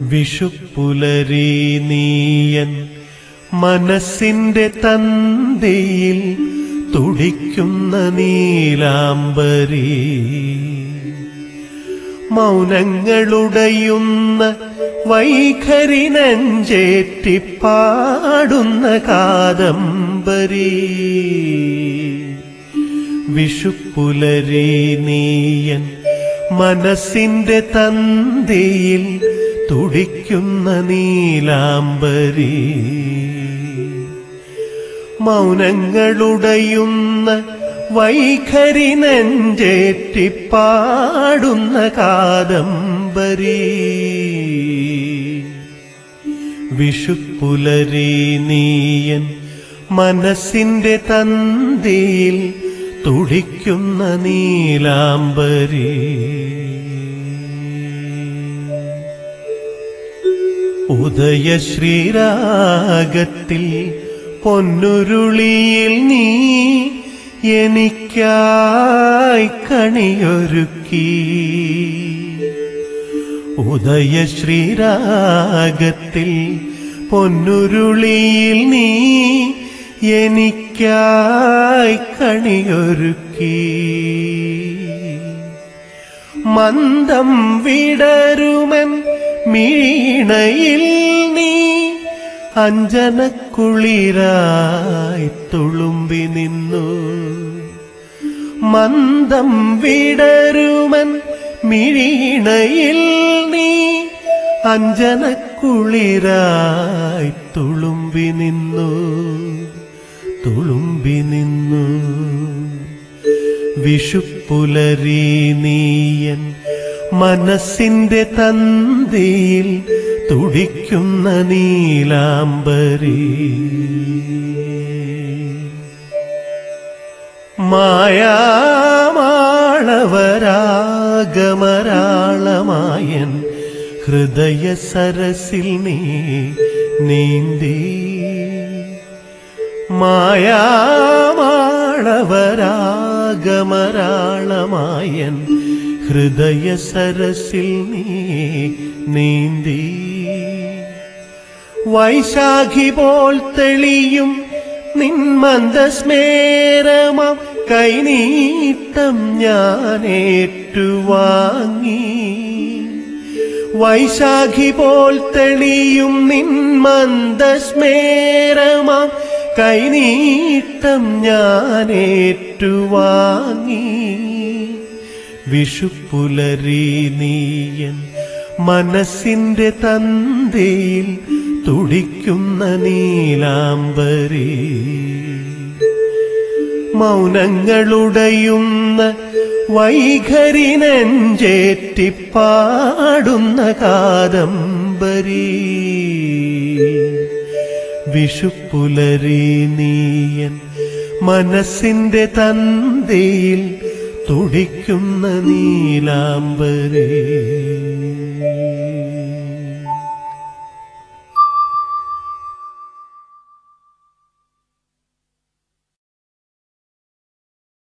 വിഷുപ്പുലരി നീയൻ മനസ്സിന്റെ തന്തയിൽ തുടിക്കുന്ന നീലാംബരി മൗനങ്ങളുടയുന്ന വൈഖരി നെഞ്ചേറ്റിപ്പാടുന്ന കാദംബരി വിഷുപ്പുലരി നീയൻ മനസ്സിന്റെ തന്തിയിൽ തുടിക്കുന്ന നീലാംബരി മൗനങ്ങളുടയുന്ന വൈഖരി നെഞ്ചേറ്റിപ്പാടുന്ന കാദംബരി വിഷുപ്പുലരി നീയൻ മനസ്സിന്റെ തന്തിയിൽ തുടിക്കുന്ന നീലാംബരി ഉദയശ്രീരാഗത്തിൽ പൊന്നുരുളിയിൽ നീ എനിക്കായി കണിയൊരുക്കി ഉദയശ്രീരാഗത്തിൽ പൊന്നുരുളിയിൽ നീ എനിക്കായി കണിയൊരുക്കി മന്ദം വിടരുമൻ മീണയിൽ നീ അഞ്ജനക്കുളിരായി തുളുമ്പി നിന്നു മന്ദം വിടരുമൻ മിഴീണയിൽ നീ അഞ്ജനക്കുളിരായി തുളുമ്പി നിന്നു തുളുമ്പി നിന്നു വിഷുപ്പുലരി നീയൻ മനസ്സിന്റെ തന്തിയിൽ തുടിക്കുന്ന നീലാംബരി മായാമാളവരാഗമരാളമായൻ ഹൃദയ സരസിൽ നീ നീന്തി മായാമാളവരാഗമരാളമായൻ ഹൃദയ സരസിൽ നീ നീന്തി വൈശാഖി പോൽ തെളിയും നിന്മന്ദസ്മേരമാം കൈനീട്ടം ഞാൻ ഏറ്റുവാങ്ങി വൈശാഖി പോൽ തെളിയും നിന്മന്ദസ്മേരമാം കൈനീട്ടം ഞാൻ ഏറ്റുവാങ്ങി വിഷുപ്പുലരി നീയൻ മനസ്സിന്റെ തന്തയിൽ തുടിക്കുന്ന നീലാംബരി മൗനങ്ങളുടയുന്ന വൈഖരി നെഞ്ചേറ്റിപ്പാടുന്ന കാദംബരി വിഷുപ്പുലരി നീയൻ മനസ്സിന്റെ തന്തയിൽ തുടിക്കുന്ന നീലാംബരി